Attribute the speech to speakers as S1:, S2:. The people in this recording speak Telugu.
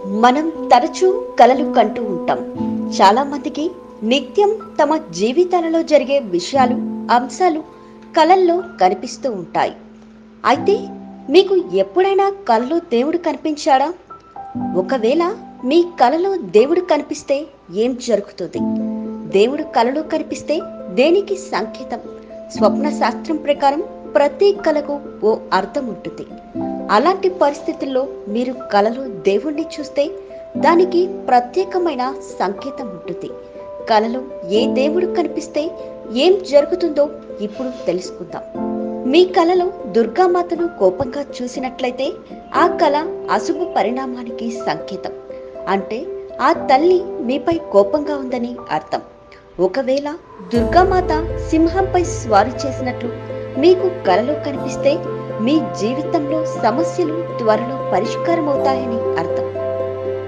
S1: మనం తరచూ కలలు కంటూ ఉంటాం చాలా మందికి నిత్యం తమ జీవితాలలో జరిగే విషయాలు అంశాలు కలల్లో కనిపిస్తూ ఉంటాయి అయితే మీకు ఎప్పుడైనా కలలో దేవుడు కనిపించాడా ఒకవేళ మీ కలలో దేవుడు కనిపిస్తే ఏం జరుగుతుంది దేవుడు కలలో కనిపిస్తే దేనికి సంకేతం స్వప్న శాస్త్రం ప్రకారం ప్రతి కలకు ఓ అర్థం ఉంటుంది అలాంటి పరిస్థితుల్లో మీరు కలలో దేవుణ్ణి చూస్తే దానికి ప్రత్యేకమైన సంకేతం ఉంటుంది కలలో ఏ దేవుడు కనిపిస్తే ఏం జరుగుతుందో ఇప్పుడు తెలుసుకుందాం మీ కలలో దుర్గామాతను కోపంగా చూసినట్లయితే ఆ కళ అశుభ పరిణామానికి సంకేతం అంటే ఆ తల్లి మీపై కోపంగా ఉందని అర్థం ఒకవేళ దుర్గామాత సింహంపై స్వారీ చేసినట్లు మీకు కలలో కనిపిస్తే మీ జీవితంలో సమస్యలు త్వరలో పరిష్కారం అవుతాయని అర్థం